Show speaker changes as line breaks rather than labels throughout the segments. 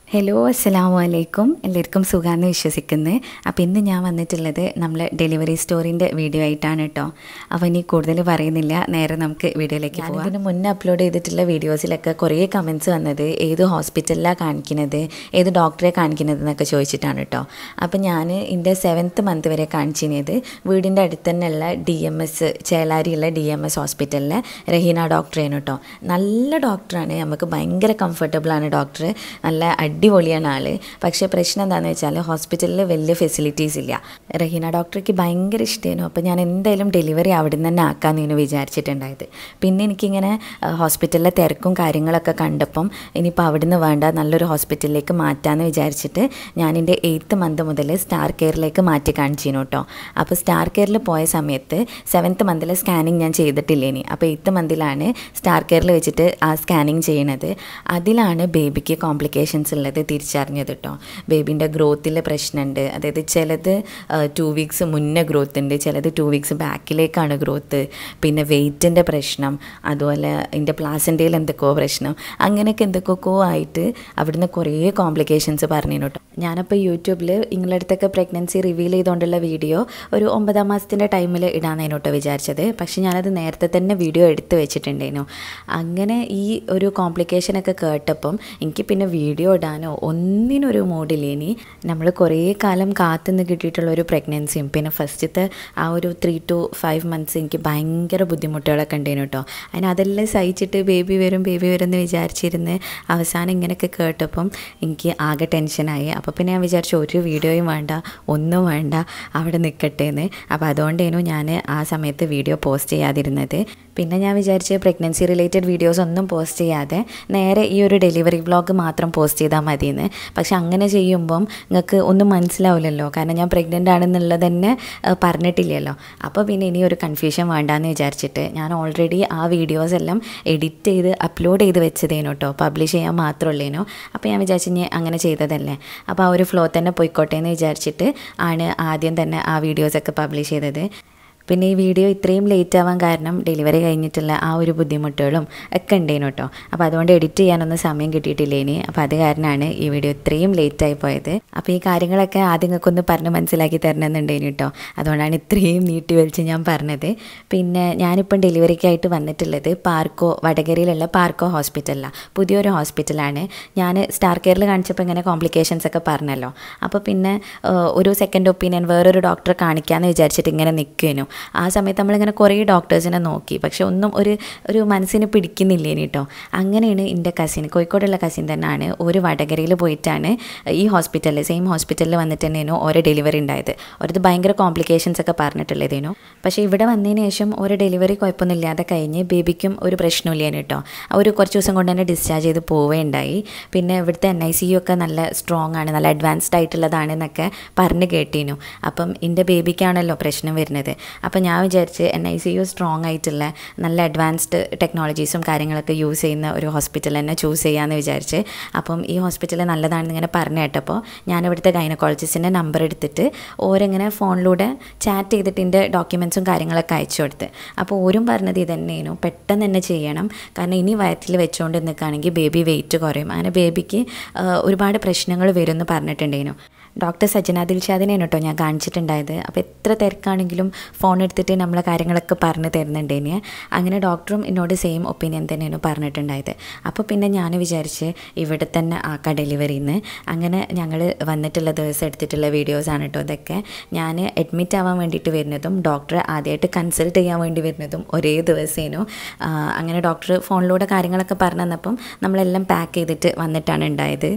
hello അസ്സലാമു അലൈക്കും എല്ലാവർക്കും സുഖാന്ന് വിശ്വസിക്കുന്നത് അപ്പോൾ ഇന്ന് ഞാൻ വന്നിട്ടുള്ളത് നമ്മൾ ഡെലിവറി സ്റ്റോറിൻ്റെ വീഡിയോ ആയിട്ടാണ് കേട്ടോ അപ്പോൾ ഇനി കൂടുതൽ പറയുന്നില്ല നേരെ നമുക്ക് വീഡിയോയിലേക്ക് പോകാം ഇതിന് മുന്നേ അപ്ലോഡ് ചെയ്തിട്ടുള്ള വീഡിയോസിലൊക്കെ കുറേ കമൻസ് വന്നത് ഏത് ഹോസ്പിറ്റലിലാണ് കാണിക്കുന്നത് ഏത് ഡോക്ടറെ കാണിക്കുന്നത് എന്നൊക്കെ ചോദിച്ചിട്ടാണ് കേട്ടോ അപ്പോൾ ഞാൻ എൻ്റെ സെവൻത്ത് മന്ത് വരെ കാണിച്ചിരുന്നത് വീടിൻ്റെ അടുത്ത് തന്നെയുള്ള ഡി എം എസ് ചേളാരിയുള്ള ഡി എം എസ് ഹോസ്പിറ്റലിലെ രഹീന ഡോക്ടറേനു കേട്ടോ നല്ല ഡോക്ടറാണ് നമുക്ക് ഭയങ്കര കംഫർട്ടബിളാണ് ഡോക്ടർ നല്ല അടിപൊളിയാണ് ആള് പക്ഷേ പ്രശ്നം എന്താണെന്ന് വെച്ചാൽ ഹോസ്പിറ്റലിൽ വലിയ ഫെസിലിറ്റീസ് ഇല്ല റഹീന ഡോക്ടർക്ക് ഭയങ്കര ഇഷ്ടമായിരുന്നു അപ്പോൾ ഞാൻ എന്തായാലും ഡെലിവറി അവിടെ നിന്ന് തന്നെ ആക്കാമെന്ന് വിചാരിച്ചിട്ടുണ്ടായത് പിന്നെ എനിക്കിങ്ങനെ ആ, ഹോസ്പിറ്റലിലെ തിരക്കും കാര്യങ്ങളൊക്കെ കണ്ടപ്പം ഇനിയിപ്പോൾ അവിടുന്ന് വേണ്ട നല്ലൊരു ഹോസ്പിറ്റലിലേക്ക് മാറ്റാമെന്ന് വിചാരിച്ചിട്ട് ഞാൻ എൻ്റെ എയ്ത്ത് മന്ത് മുതൽ സ്റ്റാർ കെയറിലേക്ക് മാറ്റി കാണിച്ചിരുന്നു കേട്ടോ അപ്പോൾ സ്റ്റാർ കെയറിൽ പോയ സമയത്ത് സെവൻത്ത് മന്തിലെ സ്കാനിങ് ഞാൻ ചെയ്തിട്ടില്ലേനി അപ്പോൾ എയ്ത്ത് മന്തിലാണ് സ്റ്റാർ കെയറിൽ വെച്ചിട്ട് ആ സ്കാനിങ് ചെയ്യണത് അതിലാണ് ബേബിക്ക് കോംപ്ലിക്കേഷൻസ് ഉള്ളത് തിരിച്ചറിഞ്ഞത് കേട്ടോ ബേബിൻ്റെ ഗ്രോത്തിലെ പ്രശ്നമുണ്ട് അതായത് ചിലത് ടു വീക്സ് മുന്നേ ഗ്രോത്ത് ഉണ്ട് ചിലത് ടു വീക്സ് ബാക്കിലേക്കാണ് ഗ്രോത്ത് പിന്നെ വെയിറ്റിൻ്റെ പ്രശ്നം അതുപോലെ എൻ്റെ പ്ലാസൻ്റെയിൽ എന്തൊക്കെയോ പ്രശ്നം അങ്ങനെയൊക്കെ എന്തൊക്കെയൊക്കെ ആയിട്ട് അവിടുന്ന് കുറേ കോംപ്ലിക്കേഷൻസ് പറഞ്ഞു കേട്ടോ ഞാനപ്പോൾ യൂട്യൂബിൽ നിങ്ങളുടെ അടുത്തൊക്കെ പ്രഗ്നൻസി റിവീൽ ചെയ്തുകൊണ്ടുള്ള വീഡിയോ ഒരു ഒമ്പതാം മാസത്തിൻ്റെ ടൈമിൽ ഇടാന്നേനു കേട്ടോ വിചാരിച്ചത് പക്ഷെ ഞാനത് നേരത്തെ തന്നെ വീഡിയോ എടുത്ത് വെച്ചിട്ടുണ്ടേനു അങ്ങനെ ഈ ഒരു കോംപ്ലിക്കേഷനൊക്കെ കേട്ടപ്പം എനിക്ക് പിന്നെ വീഡിയോ ഇടാനോ ഒന്നിനൊരു മൂഡില്ലേനി നമ്മൾ കുറേ കാലം കാത്തുനിന്ന് കിട്ടിയിട്ടുള്ള ഒരു പ്രഗ്നൻസിയും പിന്നെ ഫസ്റ്റത്തെ ആ ഒരു ത്രീ ടു ഫൈവ് മന്ത്സ് എനിക്ക് ഭയങ്കര ബുദ്ധിമുട്ടുകളൊക്കെ ഉണ്ടേനു കേട്ടോ അതിന് അതെല്ലാം സഹിച്ചിട്ട് ബേബി വരും ബേബി വരും എന്ന് വിചാരിച്ചിരുന്ന് അവസാനം ഇങ്ങനെയൊക്കെ കേട്ടപ്പം എനിക്ക് ആകെ ടെൻഷനായി അപ്പോൾ പിന്നെ ഞാൻ വിചാരിച്ചു ഒരു വീഡിയോയും വേണ്ട ഒന്നും വേണ്ട അവിടെ നിൽക്കട്ടെ എന്ന് അപ്പോൾ അതുകൊണ്ടേനു ഞാൻ ആ സമയത്ത് വീഡിയോ പോസ്റ്റ് ചെയ്യാതിരുന്നത് പിന്നെ ഞാൻ വിചാരിച്ച് പ്രഗ്നൻസി റിലേറ്റഡ് വീഡിയോസ് ഒന്നും പോസ്റ്റ് ചെയ്യാതെ നേരെ ഈ ഒരു ഡെലിവറി വ്ളോഗ് മാത്രം പോസ്റ്റ് ചെയ്താൽ മതിയെന്ന് പക്ഷെ അങ്ങനെ ചെയ്യുമ്പം നിങ്ങൾക്ക് ഒന്നും മനസ്സിലാവില്ലല്ലോ കാരണം ഞാൻ പ്രഗ്നൻ്റ് ആണെന്നുള്ളത് തന്നെ ആ, പറഞ്ഞിട്ടില്ലല്ലോ അപ്പോൾ പിന്നെ ഇനി ഒരു കൺഫ്യൂഷൻ വേണ്ടാന്ന് വിചാരിച്ചിട്ട് ഞാൻ ഓൾറെഡി ആ വീഡിയോസ് എല്ലാം എഡിറ്റ് ചെയ്ത് അപ്ലോഡ് ചെയ്ത് വെച്ചതേനു കേട്ടോ പബ്ലിഷ് ചെയ്യാൻ മാത്രമുള്ളേനു അപ്പോൾ ഞാൻ വിചാരിച്ചു ഇനി അങ്ങനെ ചെയ്തതല്ലേ അപ്പോൾ ആ ഒരു ഫ്ലോ തന്നെ പോയിക്കോട്ടെ എന്ന് വിചാരിച്ചിട്ട് ആണ് ആദ്യം തന്നെ ആ വീഡിയോസൊക്കെ പബ്ലിഷ് ചെയ്തത് പിന്നെ ഈ വീഡിയോ ഇത്രയും ലേറ്റ് ആവാൻ കാരണം ഡെലിവറി കഴിഞ്ഞിട്ടുള്ള ആ ഒരു ബുദ്ധിമുട്ടുകളും ഒക്കെ ഉണ്ടേനു കേട്ടോ അപ്പോൾ അതുകൊണ്ട് എഡിറ്റ് ചെയ്യാനൊന്നും സമയം കിട്ടിയിട്ടില്ലേനി അപ്പോൾ അത് കാരണമാണ് ഈ വീഡിയോ ഇത്രയും ലേറ്റ് ആയി പോയത് അപ്പോൾ ഈ കാര്യങ്ങളൊക്കെ ആദ്യം നിങ്ങൾക്കൊന്ന് പറഞ്ഞ് മനസ്സിലാക്കി തരണമെന്നുണ്ടേനു കേട്ടോ അതുകൊണ്ടാണ് ഇത്രയും നീട്ടി വലിച്ച് ഞാൻ പറഞ്ഞത് പിന്നെ ഞാനിപ്പം ഡെലിവറിക്കായിട്ട് വന്നിട്ടുള്ളത് പാർക്കോ വടകരയിലുള്ള പാർക്കോ ഹോസ്പിറ്റലിലാണ് പുതിയൊരു ഹോസ്പിറ്റലാണ് ഞാൻ സ്റ്റാർ കെയറിൽ കാണിച്ചപ്പോൾ ഇങ്ങനെ കോംപ്ലിക്കേഷൻസ് ഒക്കെ പറഞ്ഞല്ലോ അപ്പോൾ പിന്നെ ആ, ഒരു സെക്കൻഡ് ഒപ്പീനിയൻ വേറൊരു ഡോക്ടറെ കാണിക്കാമെന്ന് വിചാരിച്ചിട്ട് ഇങ്ങനെ നിൽക്കുവേനു ആ സമയത്ത് നമ്മളിങ്ങനെ കുറേ ഡോക്ടേഴ്സിനെ നോക്കി പക്ഷെ ഒന്നും ഒരു ഒരു മനസ്സിന് പിടിക്കുന്നില്ലേനി കേട്ടോ അങ്ങനെയാണ് എൻ്റെ കസിൻ കോഴിക്കോടുള്ള കസിൻ തന്നെയാണ് ഒരു വടകരയിൽ പോയിട്ടാണ് ഈ ഹോസ്പിറ്റലിൽ സെയിം ഹോസ്പിറ്റലിൽ വന്നിട്ട് തന്നെയായിരുന്നു ഓരോ ഡെലിവറി ഉണ്ടായത് ഓരത് ഭയങ്കര കോംപ്ലിക്കേഷൻസ് ഒക്കെ പറഞ്ഞിട്ടുള്ളതേനു പക്ഷേ ഇവിടെ വന്നതിന് ശേഷം ഒരു ഡെലിവറി കുഴപ്പമൊന്നുമില്ലാതെ കഴിഞ്ഞ് ബേബിക്കും ഒരു പ്രശ്നമില്ലേനു കേട്ടോ ആ ഒരു കുറച്ച് ദിവസം കൊണ്ട് തന്നെ ഡിസ്ചാർജ് ചെയ്ത് പോവുകയുണ്ടായി പിന്നെ ഇവിടുത്തെ എൻ ഐ സി യു ഒക്കെ നല്ല സ്ട്രോങ് ആണ് നല്ല അഡ്വാൻസ്ഡ് ആയിട്ടുള്ളതാണ് എന്നൊക്കെ പറഞ്ഞ് കേട്ടീനു അപ്പം എൻ്റെ ബേബിക്കാണല്ലോ പ്രശ്നം വരുന്നത് അപ്പം ഞാൻ വിചാരിച്ച് N I C U strong ആയിട്ടുള്ള നല്ല അഡ്വാൻസ്ഡ് ടെക്നോളജീസും കാര്യങ്ങളൊക്കെ യൂസ് ചെയ്യുന്ന ഒരു ഹോസ്പിറ്റൽ തന്നെ ചൂസ് ചെയ്യാമെന്ന് വിചാരിച്ച് അപ്പം ഈ ഹോസ്പിറ്റൽ നല്ലതാണെന്ന് ഇങ്ങനെ പറഞ്ഞു കേട്ടപ്പോൾ ഞാൻ ഇവിടുത്തെ ഗൈനക്കോളജിസ്റ്റിൻ്റെ നമ്പർ എടുത്തിട്ട് ഓരിങ്ങനെ ഫോണിലൂടെ ചാറ്റ് ചെയ്തിട്ട് എൻ്റെ ഡോക്യുമെൻസും കാര്യങ്ങളൊക്കെ അയച്ചു കൊടുത്ത് അപ്പോൾ ഓരും പറഞ്ഞത് ഇതന്നെയായിരുന്നു പെട്ടെന്ന് തന്നെ ചെയ്യണം കാരണം ഇനി വയറ്റിൽ വെച്ചുകൊണ്ട് നിൽക്കുകയാണെങ്കിൽ ബേബി വെയിറ്റ് കുറയും അങ്ങനെ ബേബിക്ക് ആ, ഒരുപാട് പ്രശ്നങ്ങൾ വരുമെന്ന് പറഞ്ഞിട്ടുണ്ടായിരുന്നു ഡോക്ടർ സജ്ജന ദിൽഷാദിനെയാണ് കേട്ടോ ഞാൻ കാണിച്ചിട്ടുണ്ടായത് അപ്പോൾ എത്ര തിരക്കാണെങ്കിലും ഫോൺ എടുത്തിട്ട് നമ്മളെ കാര്യങ്ങളൊക്കെ പറഞ്ഞു തരുന്നുണ്ടേനെ അങ്ങനെ ഡോക്ടറും എന്നോട് സെയിം ഒപ്പീനിയൻ തന്നെയാണ് പറഞ്ഞിട്ടുണ്ടായത് അപ്പോൾ പിന്നെ ഞാൻ വിചാരിച്ച് ഇവിടെ തന്നെ ആക്കാം ഡെലിവറിന്ന് അങ്ങനെ ഞങ്ങൾ വന്നിട്ടുള്ള ദിവസം എടുത്തിട്ടുള്ള വീഡിയോസാണ് കേട്ടോ ഇതൊക്കെ ഞാൻ അഡ്മിറ്റ് ആവാൻ വേണ്ടിയിട്ട് വരുന്നതും ഡോക്ടറെ ആദ്യമായിട്ട് കൺസൾട്ട് ചെയ്യാൻ വേണ്ടി വരുന്നതും ഒരേ ദിവസേനു ആ, അങ്ങനെ ഡോക്ടർ ഫോണിലൂടെ കാര്യങ്ങളൊക്കെ പറഞ്ഞു തന്നപ്പം നമ്മളെല്ലാം പാക്ക് ചെയ്തിട്ട് വന്നിട്ടാണ് ഉണ്ടായത്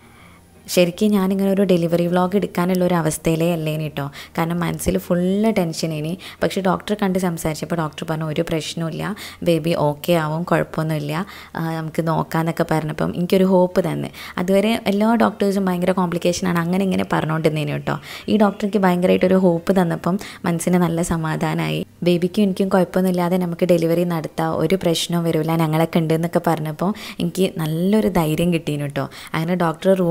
ശരിക്കും ഞാനിങ്ങനെ ഒരു ഡെലിവറി വ്ളോഗ് എടുക്കാനുള്ള ഒരു അവസ്ഥയിലേ അല്ലേനി കേട്ടോ കാരണം മനസ്സിൽ ഫുള്ള് ടെൻഷനേനി പക്ഷേ ഡോക്ടറെ കണ്ട് സംസാരിച്ചപ്പോൾ ഡോക്ടർ പറഞ്ഞു ഒരു പ്രശ്നമില്ല ബേബി ഓക്കെ ആവും കുഴപ്പമൊന്നുമില്ല ആ, നമുക്ക് നോക്കാമെന്നൊക്കെ പറഞ്ഞപ്പം എനിക്കൊരു ഹോപ്പ് തന്നെ അതുവരെ എല്ലാ ഡോക്ടേഴ്സും ഭയങ്കര കോംപ്ലിക്കേഷനാണ് അങ്ങനെ ഇങ്ങനെ പറഞ്ഞുകൊണ്ടിരുന്നേനു കേട്ടോ ഈ ഡോക്ടർക്ക് ഭയങ്കരമായിട്ടൊരു ഹോപ്പ് തന്നപ്പം മനസ്സിന് നല്ല സമാധാനമായി ബേബിക്കും എനിക്കും കുഴപ്പമൊന്നുമില്ലാതെ നമുക്ക് ഡെലിവറി നടത്താം ഒരു പ്രശ്നവും വരില്ല ഞങ്ങളൊക്കെ ഉണ്ട് എന്നൊക്കെ പറഞ്ഞപ്പോൾ എനിക്ക് നല്ലൊരു ധൈര്യം കിട്ടീനു കേട്ടോ അങ്ങനെ ഡോക്ടർ റൂമിൽ നിന്ന് ഇറങ്ങി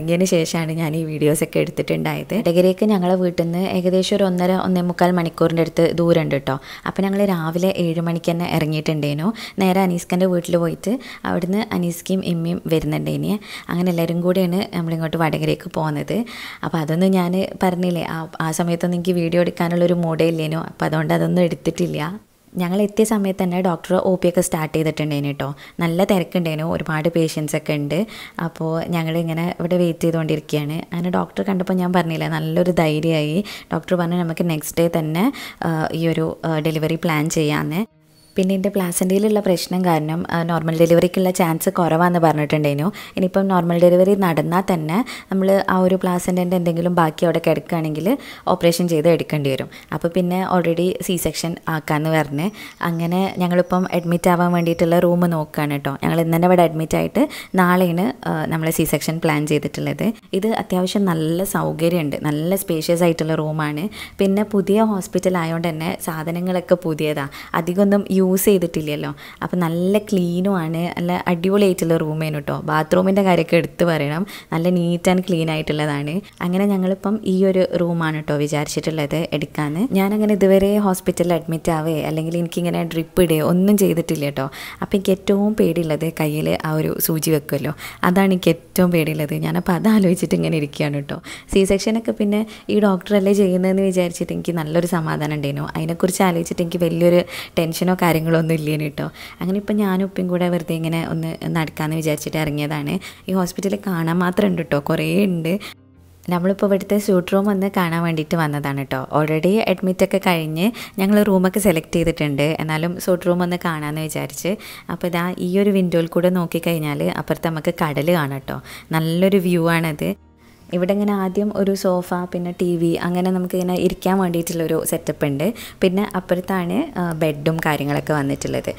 ഇറങ്ങിയതിന് ശേഷമാണ് ഞാൻ ഈ വീഡിയോസൊക്കെ എടുത്തിട്ടുണ്ടായത് വടകരയ്ക്ക് ഞങ്ങളെ വീട്ടിൽ നിന്ന് ഏകദേശം ഒരു ഒന്നര ഒന്നേ മുക്കാൽ മണിക്കൂറിൻ്റെ അടുത്ത് ദൂരമുണ്ട് കേട്ടോ അപ്പോൾ ഞങ്ങൾ രാവിലെ ഏഴ് മണിക്ക് തന്നെ ഇറങ്ങിയിട്ടുണ്ടേനു നേരെ അനീസ്കൻ്റെ വീട്ടിൽ പോയിട്ട് അവിടുന്ന് അനീസ്കയും ഇമ്മയും വരുന്നുണ്ടേനി അങ്ങനെ എല്ലാവരും കൂടിയാണ് നമ്മളിങ്ങോട്ട് വടകരയ്ക്ക് പോകുന്നത് അപ്പോൾ അതൊന്നും ഞാൻ പറഞ്ഞില്ലേ ആ ആ സമയത്തൊന്നും എനിക്ക് വീഡിയോ എടുക്കാനുള്ളൊരു മൂഡേ ഇല്ലേനു അപ്പോൾ അതുകൊണ്ട് അതൊന്നും എടുത്തിട്ടില്ല ഞങ്ങൾ എത്തിയ സമയത്ത് തന്നെ ഡോക്ടർ ഒ പി ഒക്കെ സ്റ്റാർട്ട് ചെയ്തിട്ടുണ്ടേനു കേട്ടോ നല്ല തിരക്കുണ്ടേനു ഒരുപാട് പേഷ്യൻസ് ഒക്കെ ഉണ്ട് അപ്പോൾ ഞങ്ങളിങ്ങനെ ഇവിടെ വെയിറ്റ് ചെയ്തുകൊണ്ടിരിക്കുകയാണ് അങ്ങനെ ഡോക്ടർ കണ്ടപ്പോൾ ഞാൻ പറഞ്ഞില്ല നല്ലൊരു ധൈര്യമായി ഡോക്ടർ പറഞ്ഞു നമുക്ക് നെക്സ്റ്റ് ഡേ തന്നെ ആ, ഈ ഒരു ഡെലിവറി പ്ലാൻ ചെയ്യാമെന്ന് പിന്നെ എൻ്റെ പ്ലാസൻറ്റയിലുള്ള പ്രശ്നം കാരണം നോർമൽ ഡെലിവറിക്കുള്ള ചാൻസ് കുറവാന്ന് പറഞ്ഞിട്ടുണ്ടായിരുന്നു ഇനിയിപ്പം നോർമൽ ഡെലിവറി നടന്നാൽ തന്നെ നമ്മൾ ആ ഒരു പ്ലാസൻറ്റൻ്റെ എന്തെങ്കിലും ബാക്കി അവിടെ കിടക്കുകയാണെങ്കിൽ ഓപ്പറേഷൻ ചെയ്ത് എടുക്കേണ്ടി വരും അപ്പോൾ പിന്നെ ഓൾറെഡി സി സെക്ഷൻ ആക്കാമെന്ന് പറഞ്ഞ് അങ്ങനെ ഞങ്ങളിപ്പം അഡ്മിറ്റ് ആവാൻ വേണ്ടിയിട്ടുള്ള റൂം നോക്കുകയാണ് കേട്ടോ ഞങ്ങൾ ഇന്ന് തന്നെ ഇവിടെ അഡ്മിറ്റ് ആയിട്ട് നാളെയാണ് നമ്മൾ സി സെക്ഷൻ പ്ലാൻ ചെയ്തിട്ടുള്ളത് ഇത് അത്യാവശ്യം നല്ല സൗകര്യമുണ്ട് നല്ല സ്പേഷ്യസ് ആയിട്ടുള്ള റൂമാണ് പിന്നെ പുതിയ ഹോസ്പിറ്റൽ ആയതുകൊണ്ട് തന്നെ സാധനങ്ങളൊക്കെ പുതിയതാണ് അധികമൊന്നും യൂസ് ചെയ്തിട്ടില്ലല്ലോ അപ്പോൾ നല്ല ക്ലീനും ആണ് നല്ല അടിപൊളിയായിട്ടുള്ള റൂമേനു കേട്ടോ ബാത്റൂമിൻ്റെ കാര്യമൊക്കെ എടുത്ത് പറയണം നല്ല നീറ്റ് ആൻഡ് ക്ലീൻ ആയിട്ടുള്ളതാണ് അങ്ങനെ ഞങ്ങളിപ്പം ഈ ഒരു റൂമാണ് കേട്ടോ വിചാരിച്ചിട്ടുള്ളത് എടുക്കാന്ന് ഞാനങ്ങനെ ഇതുവരെ ഹോസ്പിറ്റലിൽ അഡ്മിറ്റ് ആവേ അല്ലെങ്കിൽ എനിക്കിങ്ങനെ ഡ്രിപ്പ് ഇടുകയോ ഒന്നും ചെയ്തിട്ടില്ല കേട്ടോ അപ്പോൾ എനിക്ക് ഏറ്റവും പേടിയുള്ളത് കയ്യിൽ ആ ഒരു സൂചി വെക്കുമല്ലോ അതാണ് എനിക്ക് ഏറ്റവും പേടിയുള്ളത് ഞാനപ്പോൾ അത് ആലോചിച്ചിട്ട് ഇങ്ങനെ ഇരിക്കുകയാണ് കേട്ടോ സി സെക്ഷനൊക്കെ പിന്നെ ഈ ഡോക്ടറല്ലേ ചെയ്യുന്നതെന്ന് വിചാരിച്ചിട്ട് എനിക്ക് നല്ലൊരു സമാധാനം ഉണ്ടായിരുന്നു അതിനെക്കുറിച്ച് ആലോചിച്ചിട്ട് എനിക്ക് വലിയൊരു ടെൻഷനോ കാര്യങ്ങളോ ഒന്നും ഇല്ലേനു കേട്ടോ അങ്ങനെ ഇപ്പം ഞാനും ഉപ്പയും കൂടെ വെറുതെ ഇങ്ങനെ ഒന്ന് നടക്കാമെന്ന് വിചാരിച്ചിട്ട് ഇറങ്ങിയതാണ് ഈ ഹോസ്പിറ്റലിൽ കാണാൻ മാത്രം ഉണ്ട് കേട്ടോ കുറേ ഉണ്ട് നമ്മളിപ്പോൾ ഇവിടുത്തെ സ്യൂട്ട് റൂം ഒന്ന് കാണാൻ വേണ്ടിയിട്ട് വന്നതാണ് കേട്ടോ ഓൾറെഡി അഡ്മിറ്റൊക്കെ കഴിഞ്ഞ് ഞങ്ങൾ റൂമൊക്കെ സെലക്ട് ചെയ്തിട്ടുണ്ട് എന്നാലും സൂട്ട് റൂം ഒന്ന് കാണാമെന്ന് വിചാരിച്ച് അപ്പോൾ ഇതാ ഈ ഒരു വിൻഡോയിൽ കൂടെ നോക്കിക്കഴിഞ്ഞാൽ അപ്പുറത്ത് നമുക്ക് കടൽ കാണാം കേട്ടോ നല്ലൊരു വ്യൂ ആണത് ഇവിടെ ഇങ്ങനെ ആദ്യം ഒരു സോഫ പിന്നെ ടി വി അങ്ങനെ നമുക്ക് ഇങ്ങനെ ഇരിക്കാൻ വേണ്ടിയിട്ടുള്ളൊരു സെറ്റപ്പ് ഉണ്ട് പിന്നെ അപ്പുറത്താണ് ആ, ബെഡും കാര്യങ്ങളൊക്കെ വന്നിട്ടുള്ളത്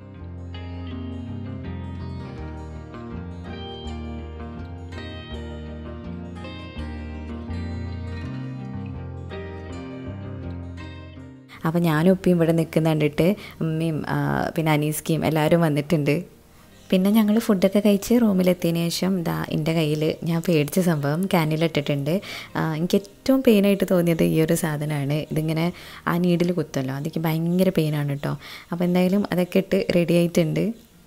അപ്പോൾ ഞാനും ഉപ്പയും ഇവിടെ നിൽക്കുന്ന കണ്ടിട്ട് ഉമ്മയും ആ, പിന്നെ അനീസ്കിയും എല്ലാവരും വന്നിട്ടുണ്ട് പിന്നെ ഞങ്ങൾ ഫുഡൊക്കെ കഴിച്ച് റൂമിലെത്തിയതിന് ശേഷം ദാ എൻ്റെ കയ്യിൽ ഞാൻ പേടിച്ച സംഭവം ക്യാനിലിട്ടിട്ടുണ്ട് ആ, എനിക്ക് ഏറ്റവും പെയിനായിട്ട് തോന്നിയത് ഈ ഒരു സാധനമാണ് ഇതിങ്ങനെ ആ നീഡിൽ കുത്തല്ലോ അതെനിക്ക് ഭയങ്കര പെയിനാണ് കേട്ടോ അപ്പോൾ എന്തായാലും അതൊക്കെ ഇട്ട് റെഡി ആയിട്ടുണ്ട്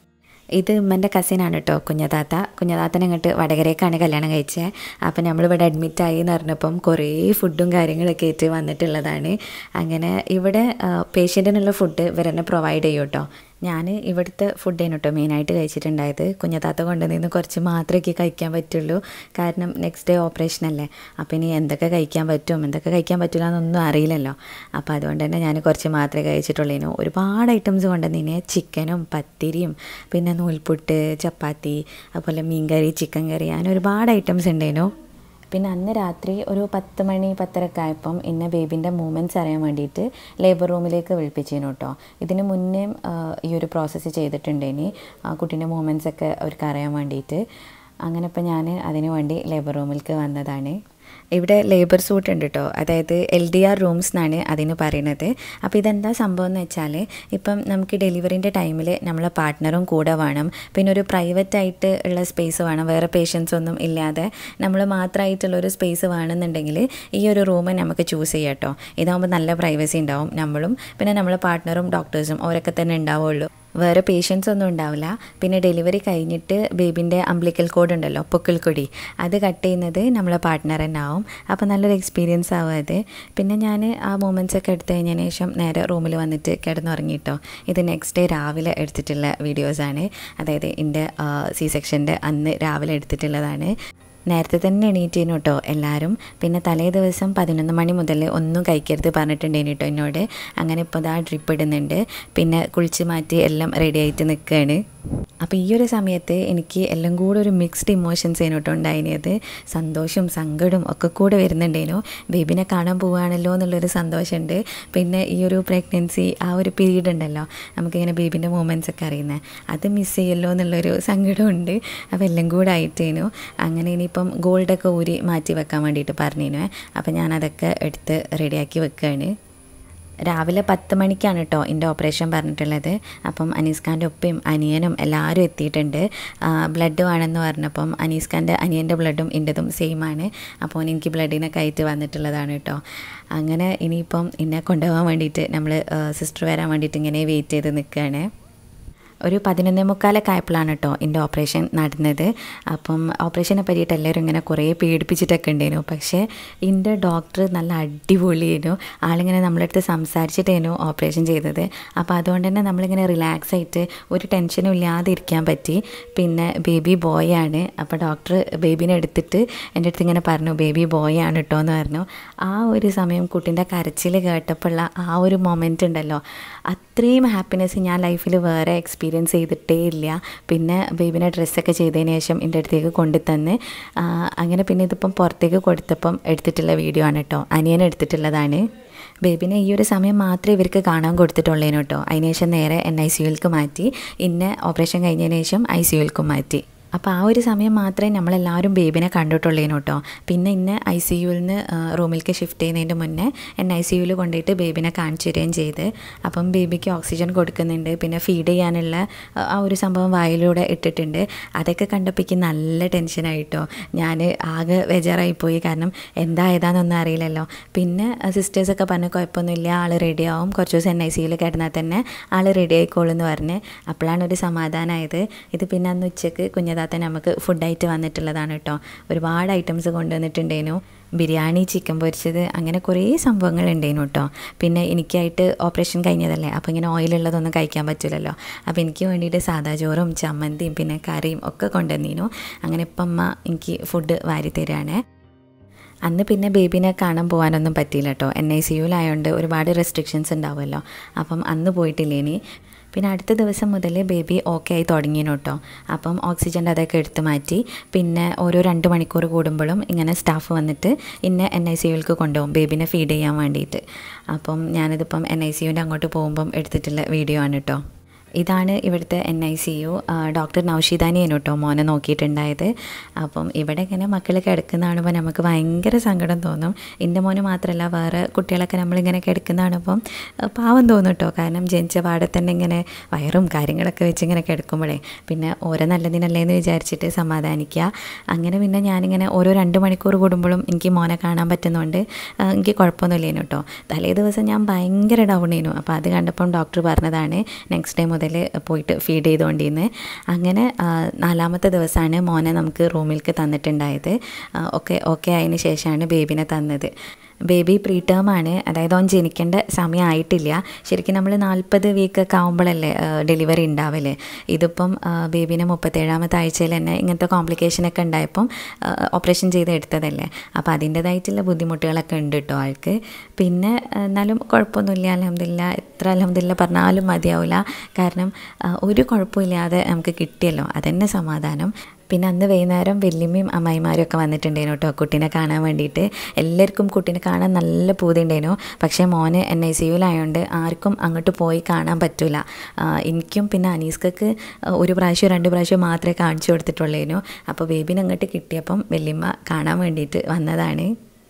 ഇത് ഉമ്മൻ്റെ കസിനാണ് കേട്ടോ കുഞ്ഞതാത്ത കുഞ്ഞതാത്തനെ ഇങ്ങോട്ട് വടകരേക്കാണ് കല്യാണം കഴിച്ചത് അപ്പം നമ്മളിവിടെ അഡ്മിറ്റായി എന്ന് പറഞ്ഞപ്പം കുറേ ഫുഡും കാര്യങ്ങളൊക്കെ ആയിട്ട് വന്നിട്ടുള്ളതാണ് അങ്ങനെ ഇവിടെ പേഷ്യൻറ്റിനുള്ള ഫുഡ് ഇവർ തന്നെ പ്രൊവൈഡ് ചെയ്യും കേട്ടോ ഞാൻ ഇവിടുത്തെ ഫുഡേനു കേട്ടോ മെയിനായിട്ട് കഴിച്ചിട്ടുണ്ടായത് കുഞ്ഞത്താത്ത കൊണ്ടുവന്നിന്ന് കുറച്ച് മാത്രമേ എനിക്ക് കഴിക്കാൻ പറ്റുള്ളൂ കാരണം നെക്സ്റ്റ് ഡേ ഓപ്പറേഷൻ അല്ലേ അപ്പോൾ ഇനി എന്തൊക്കെ കഴിക്കാൻ പറ്റും എന്തൊക്കെ കഴിക്കാൻ പറ്റില്ല എന്നൊന്നും അറിയില്ലല്ലോ അപ്പോൾ അതുകൊണ്ട് തന്നെ ഞാൻ കുറച്ച് മാത്രമേ കഴിച്ചിട്ടുള്ളൂ ഒരുപാട് ഐറ്റംസ് കൊണ്ടുവന്നിന് ചിക്കനും പത്തിരിയും പിന്നെ നൂൽപുട്ട് ചപ്പാത്തി അതുപോലെ മീൻകറി ചിക്കൻ കറി അങ്ങനെ ഒരുപാട് ഐറ്റംസ് ഉണ്ടേനു പിന്നെ അന്ന് രാത്രി ഒരു പത്ത് മണി പത്തരക്കെ ആയപ്പം എന്നെ ബേബിൻ്റെ മൂമെൻറ്റ്സ് അറിയാൻ വേണ്ടിയിട്ട് ലേബർ റൂമിലേക്ക് വിളിപ്പിച്ചിരുന്നു കേട്ടോ ഇതിന് മുന്നേ ആ, ഈ ഒരു പ്രോസസ്സ് ചെയ്തിട്ടുണ്ടേനി ആ കുട്ടീൻ്റെ മൂമെൻറ്റ്സ് ഒക്കെ അവർക്ക് അറിയാൻ വേണ്ടിയിട്ട് അങ്ങനെ ഇപ്പം ഞാൻ അതിനു വേണ്ടി ലേബർ റൂമിലേക്ക് വന്നതാണ് ഇവിടെ ലേബർ സൂട്ട് ഉണ്ട് കേട്ടോ അതായത് എൽ ഡി ആർ റൂംസ് എന്നാണ് അതിന് പറയുന്നത് അപ്പോൾ ഇതെന്താ സംഭവം എന്ന് വെച്ചാൽ ഇപ്പം നമുക്ക് ഡെലിവറിൻ്റെ ടൈമിൽ നമ്മളെ പാർട്ട്ണറും കൂടെ വേണം പിന്നെ ഒരു പ്രൈവറ്റ് ആയിട്ട് ഉള്ള സ്പേസ് വേണം വേറെ പേഷ്യൻസ് ഒന്നും ഇല്ലാതെ നമ്മൾ മാത്രമായിട്ടുള്ളൊരു സ്പേസ് വേണമെന്നുണ്ടെങ്കിൽ ഈ ഒരു റൂം നമുക്ക് ചൂസ് ചെയ്യാം കേട്ടോ ഇതാകുമ്പോൾ നല്ല പ്രൈവസി ഉണ്ടാവും നമ്മളും പിന്നെ നമ്മളെ പാർട്ട്ണറും ഡോക്ടേഴ്സും അവരൊക്കെ തന്നെ ഉണ്ടാവുള്ളൂ വേറെ പേഷ്യൻസ് ഒന്നും ഉണ്ടാവില്ല പിന്നെ ഡെലിവറി കഴിഞ്ഞിട്ട് ബേബിൻ്റെ അംബ്ലിക്കൽ കോഡ് ഉണ്ടല്ലോ പൊക്കിൾക്കൊടി അത് കട്ട് ചെയ്യുന്നത് നമ്മളെ പാർട്ട്ണർ തന്നെ ആവും അപ്പോൾ നല്ലൊരു എക്സ്പീരിയൻസ് ആവും അത് പിന്നെ ഞാൻ ആ മൂമെൻറ്റ്സ് ഒക്കെ എടുത്തു കഴിഞ്ഞതിന് ശേഷം നേരെ റൂമിൽ വന്നിട്ട് കിടന്നുറങ്ങിയിട്ടോ ഇത് നെക്സ്റ്റ് ഡേ രാവിലെ എടുത്തിട്ടുള്ള വീഡിയോസാണ് അതായത് എൻ്റെ സി സെക്ഷൻ്റെ അന്ന് രാവിലെ എടുത്തിട്ടുള്ളതാണ് നേരത്തെ തന്നെ എണീറ്റേനു കേട്ടോ എല്ലാവരും പിന്നെ തലേ ദിവസം പതിനൊന്ന് മണി മുതൽ ഒന്നും കഴിക്കരുത് പറഞ്ഞിട്ടുണ്ടേനു കേട്ടോ എന്നോട് അങ്ങനെ ഇപ്പോൾ ഇതാ ഡ്രിപ്പ് ഇടുന്നുണ്ട് പിന്നെ കുളിച്ച് മാറ്റി എല്ലാം റെഡി ആയിട്ട് നിൽക്കുകയാണ് അപ്പോൾ ഈ ഒരു സമയത്ത് എനിക്ക് എല്ലാം കൂടെ ഒരു മിക്സ്ഡ് ഇമോഷൻസ് ആയിരുന്നു കേട്ടോ ഉണ്ടായിരുന്നത് സന്തോഷവും സങ്കടവും ഒക്കെ കൂടെ വരുന്നുണ്ടേനു ബേബിനെ കാണാൻ പോവുകയാണല്ലോ എന്നുള്ളൊരു സന്തോഷമുണ്ട് പിന്നെ ഈ ഒരു പ്രഗ്നൻസി ആ ഒരു പീരീഡ് ഉണ്ടല്ലോ നമുക്കിങ്ങനെ ബേബിൻ്റെ മൂമെൻറ്റ്സ് ഒക്കെ അറിയുന്നത് അത് മിസ് ചെയ്യല്ലോ എന്നുള്ളൊരു സങ്കടമുണ്ട് അപ്പോൾ എല്ലാം കൂടെ ആയിട്ടേനു അങ്ങനെ ഇനിയിപ്പം ഗോൾഡൊക്കെ ഊരി മാറ്റി വെക്കാൻ വേണ്ടിയിട്ട് പറഞ്ഞിരുന്നു അപ്പോൾ ഞാനതൊക്കെ എടുത്ത് റെഡിയാക്കി വെക്കുകയാണ് രാവിലെ പത്ത് മണിക്കാണ് കേട്ടോ എൻ്റെ ഓപ്പറേഷൻ പറഞ്ഞിട്ടുള്ളത് അപ്പം അനീസ്ഖാൻ്റെ ഉപ്പയും അനിയനും എല്ലാവരും എത്തിയിട്ടുണ്ട് ബ്ലഡ് വേണമെന്ന് പറഞ്ഞപ്പം അനീസ്ഖാൻ്റെ അനിയൻ്റെ ബ്ലഡും എൻ്റെതും സെയിം ആണ് അപ്പോൾ എനിക്ക് ബ്ലഡിനൊക്കെ ആയിട്ട് വന്നിട്ടുള്ളതാണ് കേട്ടോ അങ്ങനെ ഇനിയിപ്പം എന്നെ കൊണ്ടുപോകാൻ വേണ്ടിയിട്ട് നമ്മൾ സിസ്റ്റർ വരാൻ വേണ്ടിയിട്ട് ഇങ്ങനെ വെയിറ്റ് ചെയ്ത് നിൽക്കുകയാണ് ഒരു പതിനൊന്നേ മുക്കാലൊക്കെ ആയപ്പോഴാണ് കേട്ടോ എൻ്റെ ഓപ്പറേഷൻ നടന്നത് അപ്പം ഓപ്പറേഷനെ പറ്റിയിട്ട് എല്ലാവരും ഇങ്ങനെ കുറേ പേടിപ്പിച്ചിട്ടൊക്കെ ഉണ്ടായിരുന്നു പക്ഷേ എൻ്റെ ഡോക്ടർ നല്ല അടിപൊളിയായിരുന്നു ആളിങ്ങനെ നമ്മളെ അടുത്ത് സംസാരിച്ചിട്ടായിരുന്നു ഓപ്പറേഷൻ ചെയ്തത് അപ്പോൾ അതുകൊണ്ട് തന്നെ നമ്മളിങ്ങനെ റിലാക്സ് ആയിട്ട് ഒരു ടെൻഷനും ഇല്ലാതെ ഇരിക്കാൻ പറ്റി പിന്നെ ബേബി ബോയ് ആണ് അപ്പോൾ ഡോക്ടർ ബേബീനെ എടുത്തിട്ട് എൻ്റെ അടുത്ത് ഇങ്ങനെ പറഞ്ഞു ബേബി ബോയ് ആണ് കേട്ടോ എന്ന് പറഞ്ഞു ആ ഒരു സമയം കുട്ടീൻ്റെ കരച്ചിൽ കേട്ടപ്പോഴുള്ള ആ ഒരു മൊമെൻ്റ് ഉണ്ടല്ലോ അത്രയും ഹാപ്പിനെസ് ഞാൻ ലൈഫിൽ വേറെ എക്സ്പീരിയൻസ് ചെയ്തിട്ടേ ഇല്ല പിന്നെ ബേബിനെ ഡ്രസ്സൊക്കെ ചെയ്തതിന് ശേഷം എൻ്റെ അടുത്തേക്ക് കൊണ്ടുതന്ന് ആ, അങ്ങനെ പിന്നെ ഇതിപ്പം പുറത്തേക്ക് കൊടുത്തപ്പം എടുത്തിട്ടുള്ള വീഡിയോ ആണ് കേട്ടോ അനിയൻ എടുത്തിട്ടുള്ളതാണ് ബേബിനെ ഈ ഒരു സമയം മാത്രമേ ഇവർക്ക് കാണാൻ കൊടുത്തിട്ടുള്ളേനു കേട്ടോ അതിനുശേഷം നേരെ എൻ ഐ സിയുലേക്ക് മാറ്റി ഇന്നെ ഓപ്പറേഷൻ കഴിഞ്ഞതിന് ശേഷം ഐ സിയുലേക്കും മാറ്റി അപ്പോൾ ആ ഒരു സമയം മാത്രമേ നമ്മളെല്ലാവരും ബേബിനെ കണ്ടിട്ടുള്ളേനു കേട്ടോ പിന്നെ ഇന്ന് ഐ സി യുവിൽ നിന്ന് റൂമിലേക്ക് ഷിഫ്റ്റ് ചെയ്യുന്നതിൻ്റെ മുന്നേ എന്നെ ഐ സി യുവിൽ കൊണ്ടുപോയിട്ട് ബേബിനെ കാണിച്ചു തരികയും ചെയ്ത് അപ്പം ബേബിക്ക് ഓക്സിജൻ കൊടുക്കുന്നുണ്ട് പിന്നെ ഫീഡ് ചെയ്യാനുള്ള ആ, ആ ഒരു സംഭവം വായിലൂടെ ഇട്ടിട്ടുണ്ട് അതൊക്കെ കണ്ടപ്പോഴേക്ക് നല്ല ടെൻഷനായിട്ടോ ഞാൻ ആകെ ബേജാറായിപ്പോയി കാരണം എന്താ ഏതാണെന്നൊന്നും അറിയില്ലല്ലോ പിന്നെ സിസ്റ്റേഴ്സൊക്കെ പറഞ്ഞു കുഴപ്പമൊന്നുമില്ല ആൾ റെഡി ആവും കുറച്ച് ദിവസം എൻ ഐ സിയിൽ കിടന്നാൽ തന്നെ ആൾ റെഡി ആയിക്കോളും എന്ന് പറഞ്ഞ് അപ്പോഴാണ് ഒരു സമാധാനമായത് ഇത് പിന്നെ അന്ന് ഉച്ചക്ക് കുഞ്ഞതാത്ത നമുക്ക് ഫുഡായിട്ട് വന്നിട്ടുള്ളതാണ് കേട്ടോ ഒരുപാട് ഐറ്റംസ് കൊണ്ടുവന്നിട്ടുണ്ടേനു ബിരിയാണി ചിക്കൻ പൊരിച്ചത് അങ്ങനെ കുറേ സംഭവങ്ങൾ ഉണ്ടായിരുന്നു കേട്ടോ പിന്നെ എനിക്കായിട്ട് ഓപ്പറേഷൻ കഴിഞ്ഞതല്ലേ അപ്പോൾ ഇങ്ങനെ ഓയിലുള്ളതൊന്നും കഴിക്കാൻ പറ്റില്ലല്ലോ അപ്പോൾ എനിക്ക് വേണ്ടിയിട്ട് സാദാ ചോറും ചമ്മന്തിയും പിന്നെ കറിയും ഒക്കെ കൊണ്ടുവന്നീനു അങ്ങനെ ഇപ്പം അമ്മ എനിക്ക് ഫുഡ് വാരി തരാണ് അന്ന് പിന്നെ ബേബിനെ കാണാൻ പോകാനൊന്നും പറ്റിയില്ല കേട്ടോ എൻ ഐ സി യുവിലായതുകൊണ്ട് ഒരുപാട് റെസ്ട്രിക്ഷൻസ് ഉണ്ടാവുമല്ലോ അപ്പം അന്ന് പോയിട്ടില്ലേനി പിന്നെ അടുത്ത ദിവസം മുതൽ ബേബി ഓക്കെ ആയി തുടങ്ങിനു കേട്ടോ അപ്പം ഓക്സിജൻ്റെ അതൊക്കെ എടുത്ത് മാറ്റി പിന്നെ ഓരോ രണ്ട് മണിക്കൂർ കൂടുമ്പോഴും ഇങ്ങനെ സ്റ്റാഫ് വന്നിട്ട് ഇന്നെ എൻ ഐ സി യുവിലേക്ക് കൊണ്ടുപോകും ബേബിനെ ഫീഡ് ചെയ്യാൻ വേണ്ടിയിട്ട് അപ്പം ഞാനിതിപ്പം എൻ ഐ സി യുവിൻ്റെ അങ്ങോട്ട് പോകുമ്പം എടുത്തിട്ടുള്ള വീഡിയോ ആണ് കേട്ടോ ഇതാണ് ഇവിടുത്തെ N I C U doctor നൗഷിദാനിയാണ് കേട്ടോ മോനെ നോക്കിയിട്ടുണ്ടായത് അപ്പം ഇവിടെ ഇങ്ങനെ മക്കൾ കിടക്കുന്ന കാണുമ്പോൾ നമുക്ക് ഭയങ്കര സങ്കടം തോന്നും എൻ്റെ മോന് മാത്രമല്ല വേറെ കുട്ടികളൊക്കെ നമ്മളിങ്ങനെ കിടക്കുന്ന കാണുമ്പം ആ, പാവം തോന്നും കേട്ടോ കാരണം ജനിച്ച പാടെ തന്നെ ഇങ്ങനെ വയറും കാര്യങ്ങളൊക്കെ വെച്ച് ഇങ്ങനെ കിടക്കുമ്പോഴേ പിന്നെ ഓരോ നല്ലതിനല്ലേ എന്ന് വിചാരിച്ചിട്ട് സമാധാനിക്കുക അങ്ങനെ പിന്നെ ഞാനിങ്ങനെ ഓരോ രണ്ട് മണിക്കൂർ കൂടുമ്പോഴും എനിക്ക് മോനെ കാണാൻ പറ്റുന്നതുകൊണ്ട് ആ, എനിക്ക് കുഴപ്പമൊന്നുമില്ലേനു കേട്ടോ തലേ ദിവസം ഞാൻ ഭയങ്കര ഡൗൺ ചെയ്യുന്നു അപ്പോൾ അത് കണ്ടപ്പം ഡോക്ടർ പറഞ്ഞതാണ് നെക്സ്റ്റ് ഡേ മുതൽ പോയിട്ട് ഫീഡ് ചെയ്തുകൊണ്ടിരുന്ന് അങ്ങനെ ആ, നാലാമത്തെ ദിവസമാണ് മോനെ നമുക്ക് റൂമിലേക്ക് തന്നിട്ടുണ്ടായത് ആ, ഒക്കെ ഓക്കെ ആയതിന് ശേഷമാണ് ബേബിനെ തന്നത് ബേബി പ്രീ ടേം ആണ് അതായത് ഓൻ ജനിക്കേണ്ട സമയമായിട്ടില്ല ശരിക്കും നമ്മൾ നാൽപ്പത് വീക്കൊക്കെ ആകുമ്പോഴല്ലേ ഡെലിവറി ഉണ്ടാവല് ഇതിപ്പം ആ, ബേബിനെ മുപ്പത്തേഴാമത്തെ ആഴ്ചയിൽ തന്നെ ഇങ്ങനത്തെ കോംപ്ലിക്കേഷനൊക്കെ ഉണ്ടായപ്പം ഓപ്പറേഷൻ ചെയ്ത് എടുത്തതല്ലേ അപ്പോൾ അതിൻ്റേതായിട്ടുള്ള ബുദ്ധിമുട്ടുകളൊക്കെ ഉണ്ട് കേട്ടോ ആൾക്ക് പിന്നെ ആ, എന്നാലും കുഴപ്പമൊന്നുമില്ല അലഹമില്ല എത്ര അലഹമില്ല പറഞ്ഞാലും മതിയാവില്ല കാരണം ആ, ഒരു കുഴപ്പമില്ലാതെ നമുക്ക് കിട്ടിയല്ലോ അതന്നെ സമാധാനം പിന്നെ അന്ന് വൈകുന്നേരം വല്യമ്മയും അമ്മായിമാരും ഒക്കെ വന്നിട്ടുണ്ടായിരുന്നു കേട്ടോ കുട്ടീനെ കാണാൻ വേണ്ടിയിട്ട് എല്ലാവർക്കും കുട്ടീനെ കാണാൻ നല്ല പൂതിയുണ്ടായിരുന്നു പക്ഷേ മോന് എൻ ഐ സി യുലായതുകൊണ്ട് ആർക്കും അങ്ങോട്ട് പോയി കാണാൻ പറ്റില്ല എനിക്കും പിന്നെ അനീസ്കക്ക് ഒരു പ്രാവശ്യം രണ്ട് പ്രാവശ്യം മാത്രമേ കാണിച്ചു കൊടുത്തിട്ടുള്ളേനു അപ്പോൾ ബേബിനെ അങ്ങോട്ട് കിട്ടിയപ്പം വല്യമ്മ കാണാൻ വേണ്ടിയിട്ട് വന്നതാണ്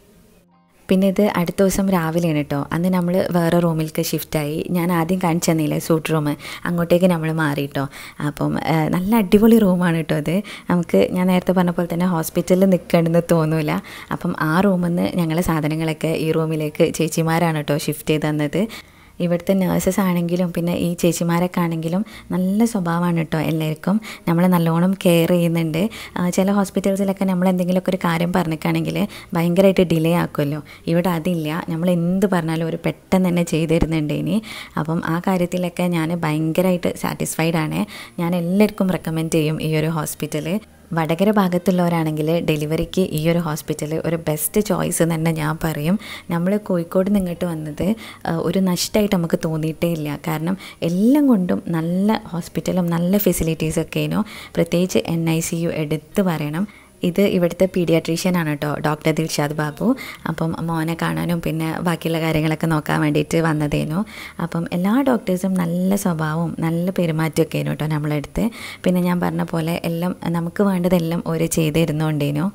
പിന്നെ ഇത് അടുത്ത ദിവസം രാവിലെയാണ് കേട്ടോ അന്ന് നമ്മൾ വേറെ റൂമിലേക്ക് ഷിഫ്റ്റായി ഞാൻ ആദ്യം കാണിച്ചു തന്നില്ലേ സൂട്ട് റൂം അങ്ങോട്ടേക്ക് നമ്മൾ മാറിയിട്ടോ അപ്പം ആ, നല്ല അടിപൊളി റൂമാണ് കേട്ടോ അത് നമുക്ക് ഞാൻ നേരത്തെ പറഞ്ഞ പോലെ തന്നെ ഹോസ്പിറ്റലിൽ നിൽക്കണമെന്ന് തോന്നൂല അപ്പം ആ റൂമിൽ നിന്ന് ഞങ്ങളെ സാധനങ്ങളൊക്കെ ഈ റൂമിലേക്ക് ചേച്ചിമാരാണ് കേട്ടോ ഷിഫ്റ്റ് ചെയ്ത് തന്നത് ഇവിടുത്തെ നേഴ്സസ് ആണെങ്കിലും പിന്നെ ഈ ചേച്ചിമാരൊക്കെ ആണെങ്കിലും നല്ല സ്വഭാവമാണ് കേട്ടോ എല്ലാവർക്കും നമ്മളെ നല്ലോണം കെയർ ചെയ്യുന്നുണ്ട് ആ, ചില ഹോസ്പിറ്റൽസിലൊക്കെ നമ്മൾ എന്തെങ്കിലുമൊക്കെ ഒരു കാര്യം പറഞ്ഞിട്ടാണെങ്കിൽ ഭയങ്കരമായിട്ട് ഡിലേ ആക്കുമല്ലോ ഇവിടെ അതില്ല നമ്മൾ എന്ത് പറഞ്ഞാലും ഒരു പെട്ടെന്ന് തന്നെ ചെയ്തു തരുന്നുണ്ട് ഇനി അപ്പം ആ കാര്യത്തിലൊക്കെ ഞാൻ ഭയങ്കരമായിട്ട് സാറ്റിസ്ഫൈഡ് ആണ് ഞാൻ എല്ലാവർക്കും റെക്കമെൻഡ് ചെയ്യും ഈ ഒരു ഹോസ്പിറ്റൽ വടകര ഭാഗത്തുള്ളവരാണെങ്കിൽ ഡെലിവറിക്ക് ഈ ഒരു ഹോസ്പിറ്റൽ ഒരു ബെസ്റ്റ് ചോയ്സ് എന്ന് തന്നെ ഞാൻ പറയും നമ്മൾ കോഴിക്കോട് നിന്ന് ഇങ്ങോട്ട് വന്നത് ആ, ഒരു നഷ്ടമായിട്ട് നമുക്ക് തോന്നിയിട്ടേ ഇല്ല കാരണം എല്ലാം കൊണ്ടും നല്ല ഹോസ്പിറ്റലും നല്ല ഫെസിലിറ്റീസൊക്കെയാണോ പ്രത്യേകിച്ച് എൻ ഐ സി യു എടുത്ത് പറയണം ഇത് ഇവിടുത്തെ പീഡിയാട്രീഷ്യൻ ആണ് കേട്ടോ ഡോക്ടർ ദിൽഷാദ് ബാബു അപ്പം മോനെ കാണാനും പിന്നെ ബാക്കിയുള്ള കാര്യങ്ങളൊക്കെ നോക്കാൻ വേണ്ടിയിട്ട് വന്നതേനു അപ്പം എല്ലാ ഡോക്ടേഴ്സും നല്ല സ്വഭാവവും നല്ല പെരുമാറ്റമൊക്കെ ആയിരുന്നു കേട്ടോ നമ്മളെടുത്ത് പിന്നെ ഞാൻ പറഞ്ഞ പോലെ എല്ലാം നമുക്ക് വേണ്ടതെല്ലാം ഒരു ചെയ്ത് തരുന്നുണ്ടേനു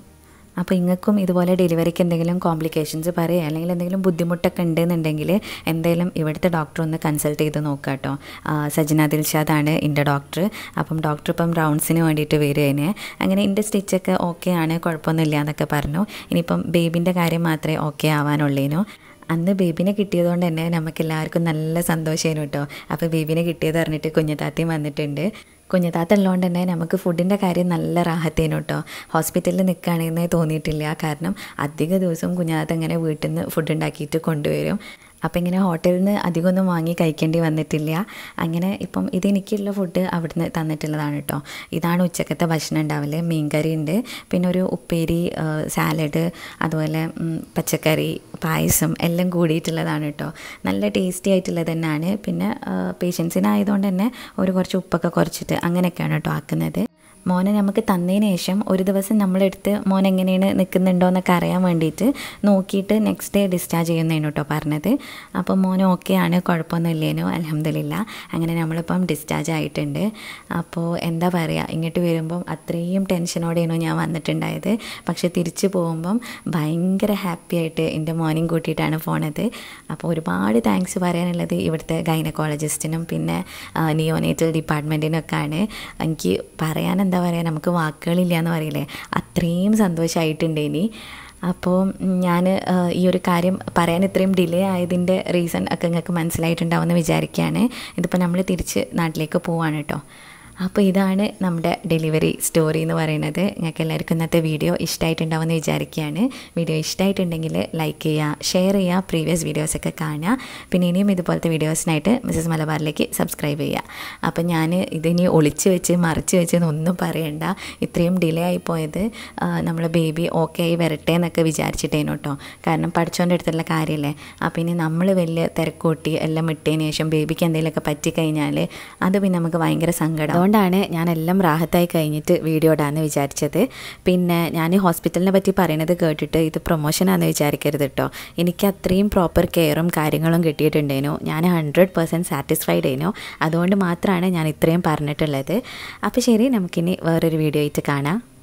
അപ്പോൾ ഇങ്ങൾക്കും ഇതുപോലെ ഡെലിവറിക്ക് എന്തെങ്കിലും കോംപ്ലിക്കേഷൻസ് പറയുക അല്ലെങ്കിൽ എന്തെങ്കിലും ബുദ്ധിമുട്ടൊക്കെ ഉണ്ടെന്നുണ്ടെങ്കിൽ എന്തായാലും ഇവിടുത്തെ ഡോക്ടർ ഒന്ന് കൺസൾട്ട് ചെയ്ത് നോക്കുക കേട്ടോ സജന ദിൽഷാദാണ് എൻ്റെ ഡോക്ടർ അപ്പം ഡോക്ടർ ഇപ്പം റൗണ്ട്സിന് വേണ്ടിയിട്ട് വരുന്നതിന് അങ്ങനെ എൻ്റെ സ്റ്റിച്ചൊക്കെ ഓക്കെ ആണ് കുഴപ്പമൊന്നുമില്ല എന്നൊക്കെ പറഞ്ഞു ഇനിയിപ്പം ബേബിൻ്റെ കാര്യം മാത്രമേ ഓക്കെ ആവാനുള്ളേനു അന്ന് ബേബിനെ കിട്ടിയതുകൊണ്ട് തന്നെ നമുക്ക് എല്ലാവർക്കും നല്ല സന്തോഷമായിരുന്നു കേട്ടോ അപ്പോൾ ബേബിനെ കിട്ടിയത് അറിഞ്ഞിട്ട് കുഞ്ഞത്താത്തയും വന്നിട്ടുണ്ട് കുഞ്ഞത്താത്ത ഉള്ളതുകൊണ്ട് തന്നെ നമുക്ക് ഫുഡിൻ്റെ കാര്യം നല്ല റാഹത്തേനു കേട്ടോ ഹോസ്പിറ്റലിൽ നിൽക്കുകയാണെന്നേ തോന്നിയിട്ടില്ല കാരണം അധിക ദിവസവും കുഞ്ഞത്താത്ത ഇങ്ങനെ വീട്ടിൽ നിന്ന് ഫുഡ് ഉണ്ടാക്കിയിട്ട് കൊണ്ടുവരും അപ്പം ഇങ്ങനെ ഹോട്ടലിൽ നിന്ന് അധികമൊന്നും വാങ്ങി കഴിക്കേണ്ടി വന്നിട്ടില്ല അങ്ങനെ ഇപ്പം ഇതെനിക്കുള്ള ഫുഡ് അവിടുന്ന് തന്നിട്ടുള്ളതാണ് കേട്ടോ ഇതാണ് ഉച്ചക്കത്തെ ഭക്ഷണം ഉണ്ടാവല് മീൻകറി ഉണ്ട് പിന്നെ ഒരു ഉപ്പേരി സാലഡ് അതുപോലെ പച്ചക്കറി പായസം എല്ലാം കൂടിയിട്ടുള്ളതാണ് കേട്ടോ നല്ല ടേസ്റ്റി ആയിട്ടുള്ളത് തന്നെയാണ് പിന്നെ പേഷ്യൻസിനായതുകൊണ്ട് തന്നെ ഒരു കുറച്ച് ഉപ്പൊക്കെ കുറച്ചിട്ട് അങ്ങനെയൊക്കെയാണ് കേട്ടോ ആക്കുന്നത് മോനെ നമുക്ക് തന്നതിന് ശേഷം ഒരു ദിവസം നമ്മളെടുത്ത് മോൻ എങ്ങനെയാണ് നിൽക്കുന്നുണ്ടോ എന്നൊക്കെ അറിയാൻ വേണ്ടിയിട്ട് നോക്കിയിട്ട് നെക്സ്റ്റ് ഡേ ഡിസ്ചാർജ് ചെയ്യുന്നതിന് കേട്ടോ പറഞ്ഞത് അപ്പോൾ മോൻ ഓക്കെ ആണ് കുഴപ്പമൊന്നുമില്ലേനോ അലഹമില്ല അങ്ങനെ നമ്മളിപ്പം ഡിസ്ചാർജ് ആയിട്ടുണ്ട് അപ്പോൾ എന്താ പറയുക ഇങ്ങോട്ട് വരുമ്പം അത്രയും ടെൻഷനോടെയാണോ ഞാൻ വന്നിട്ടുണ്ടായത് പക്ഷെ തിരിച്ചു പോകുമ്പം ഭയങ്കര ഹാപ്പി ആയിട്ട് എൻ്റെ മോർണിംഗ് കൂട്ടിയിട്ടാണ് പോണത് അപ്പോൾ ഒരുപാട് താങ്ക്സ് പറയാനുള്ളത് ഇവിടുത്തെ ഗൈനക്കോളജിസ്റ്റിനും പിന്നെ നിയോനേറ്റൽ ഡിപ്പാർട്ട്മെൻറ്റിനൊക്കെയാണ് എനിക്ക് പറയാൻ എന്താ പറയുക നമുക്ക് വാക്കുകളില്ല എന്ന് പറയില്ലേ അത്രയും സന്തോഷമായിട്ടുണ്ട് ഇനി അപ്പോൾ ഞാൻ ഈ ഒരു കാര്യം പറയാൻ ഇത്രയും ഡിലേ ആയതിൻ്റെ റീസൺ ഒക്കെ നിങ്ങൾക്ക് മനസ്സിലായിട്ടുണ്ടാവുമെന്ന് വിചാരിക്കുകയാണ് ഇതിപ്പോൾ നമ്മൾ തിരിച്ച് നാട്ടിലേക്ക് പോവാണ് കേട്ടോ അപ്പോൾ ഇതാണ് നമ്മുടെ ഡെലിവറി സ്റ്റോറി എന്ന് പറയുന്നത് നിങ്ങൾക്ക് എല്ലാവർക്കും ഇന്നത്തെ വീഡിയോ ഇഷ്ടമായിട്ടുണ്ടാവുമെന്ന് വിചാരിക്കുകയാണ് വീഡിയോ ഇഷ്ടമായിട്ടുണ്ടെങ്കിൽ ലൈക്ക് ചെയ്യുക ഷെയർ ചെയ്യുക പ്രീവിയസ് വീഡിയോസൊക്കെ കാണുക പിന്നെ ഇനിയും ഇതുപോലത്തെ വീഡിയോസിനായിട്ട് മിസ്സസ് മലബാറിലേക്ക് സബ്സ്ക്രൈബ് ചെയ്യുക അപ്പോൾ ഞാൻ ഇതിനി ഒളിച്ച് വെച്ച് മറിച്ച് വെച്ച് എന്നൊന്നും പറയണ്ട ഇത്രയും ഡിലേ ആയി പോയത് നമ്മളെ ബേബി ഓക്കെ ആയി വരട്ടെ എന്നൊക്കെ വിചാരിച്ചിട്ടേനു കേട്ടോ കാരണം പഠിച്ചോൻ്റെ അടുത്തുള്ള കാര്യമല്ലേ അപ്പോൾ ഇനി നമ്മൾ വലിയ തിരക്കൂട്ടി എല്ലാം ഇട്ടതിന് ശേഷം ബേബിക്ക് എന്തെങ്കിലുമൊക്കെ പറ്റിക്കഴിഞ്ഞാൽ അത് പിന്നെ നമുക്ക് ഭയങ്കര സങ്കടം അതുകൊണ്ടാണ് ഞാൻ എല്ലാം റാഹത്തായി കഴിഞ്ഞിട്ട് വീഡിയോ ഇടാമെന്ന് വിചാരിച്ചത് പിന്നെ ഞാൻ ഹോസ്പിറ്റലിനെ പറ്റി പറയണത് കേട്ടിട്ട് ഇത് പ്രൊമോഷനാണെന്ന് വിചാരിക്കരുത് കേട്ടോ എനിക്ക് അത്രയും പ്രോപ്പർ കെയറും കാര്യങ്ങളും കിട്ടിയിട്ടുണ്ടേനു ഞാൻ ഹൺഡ്രഡ് പെർസെൻറ്റ് സാറ്റിസ്ഫൈഡ് ആയിരുന്നു അതുകൊണ്ട് മാത്രമാണ് ഞാൻ ഇത്രയും പറഞ്ഞിട്ടുള്ളത് അപ്പോൾ ശരി നമുക്കിനി വേറൊരു വീഡിയോ ആയിട്ട് കാണാം